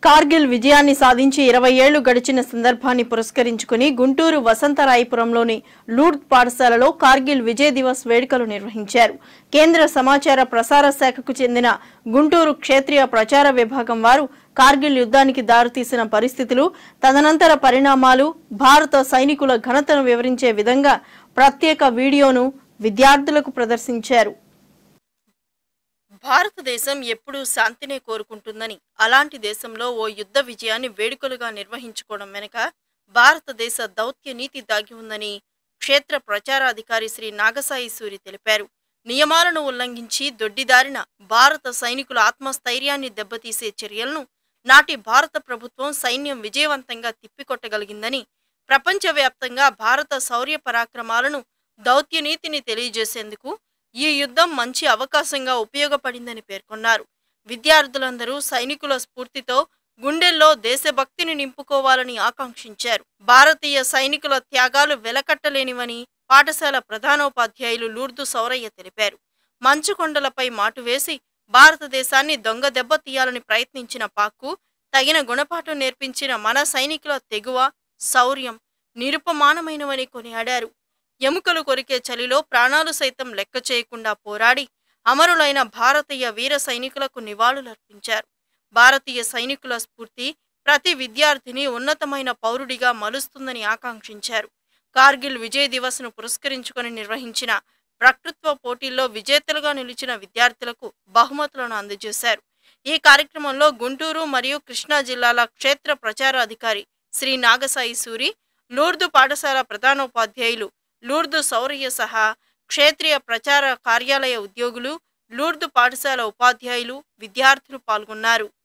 కార్గిల్ విజయాన్ని సాధించి ఇరవై ఏళ్లు గడిచిన సందర్భాన్ని పురస్కరించుకుని గుంటూరు వసంతరాయపురంలోని లూర్ద్ పాఠశాలలో కార్గిల్ విజయ్ దివస్ వేడుకలు నిర్వహించారు కేంద్ర సమాచార ప్రసార శాఖకు చెందిన గుంటూరు క్షేత్రీయ ప్రచార విభాగం వారు కార్గిల్ యుద్ధానికి దారితీసిన పరిస్థితులు తదనంతర పరిణామాలు భారత సైనికుల ఘనతను వివరించే విధంగా ప్రత్యేక వీడియోను విద్యార్థులకు ప్రదర్శించారు భారతదేశం ఎప్పుడూ శాంతినే కోరుకుంటుందని అలాంటి దేశంలో ఓ యుద్ధ విజయాన్ని వేడుకలుగా నిర్వహించుకోవడం వెనుక భారతదేశ దౌత్య నీతి దాగి ఉందని క్షేత్ర ప్రచారాధికారి శ్రీ నాగసాయి సూరి తెలిపారు నియమాలను ఉల్లంఘించి దొడ్డిదారిన భారత సైనికుల ఆత్మస్థైర్యాన్ని దెబ్బతీసే చర్యలను నాటి భారత ప్రభుత్వం సైన్యం విజయవంతంగా తిప్పికొట్టగలిగిందని ప్రపంచవ్యాప్తంగా భారత శౌర్య పరాక్రమాలను దౌత్య నీతిని తెలియజేసేందుకు ఈ యుద్ధం మంచి అవకాశంగా ఉపయోగపడిందని పేర్కొన్నారు విద్యార్థులందరూ సైనికుల స్ఫూర్తితో గుండెల్లో దేశభక్తిని నింపుకోవాలని ఆకాంక్షించారు భారతీయ సైనికుల త్యాగాలు వెలకట్టలేనివని పాఠశాల ప్రధానోపాధ్యాయులు లూర్దు సౌరయ్య తెలిపారు మంచుకొండలపై మాటు వేసి భారతదేశాన్ని దొంగ దెబ్బ తీయాలని ప్రయత్నించిన పాక్కు తగిన గుణపాఠం నేర్పించిన మన సైనికుల తెగువ శౌర్యం నిరుపమానమైనవని కొనియాడారు ఎముకలు కొరికే చలిలో ప్రాణాలు సైతం లెక్క చేయకుండా పోరాడి అమరులైన భారతీయ వీర సైనికులకు నివాళులర్పించారు భారతీయ సైనికుల స్ఫూర్తి ప్రతి విద్యార్థిని ఉన్నతమైన పౌరుడిగా మలుస్తుందని ఆకాంక్షించారు కార్గిల్ విజయ్ దివస్ను పురస్కరించుకొని నిర్వహించిన వక్తృత్వ పోటీల్లో విజేతలుగా నిలిచిన విద్యార్థులకు బహుమతులను అందజేశారు ఈ కార్యక్రమంలో గుంటూరు మరియు కృష్ణా జిల్లాల క్షేత్ర ప్రచార అధికారి శ్రీ నాగసాయి సూరి లూర్దు పాఠశాల ప్రధానోపాధ్యాయులు లూర్దు సౌరయ్య సహా క్షేత్రీయ ప్రచార కార్యాలయ ఉద్యోగులు లూర్దు పాఠశాల ఉపాధ్యాయులు విద్యార్థులు పాల్గొన్నారు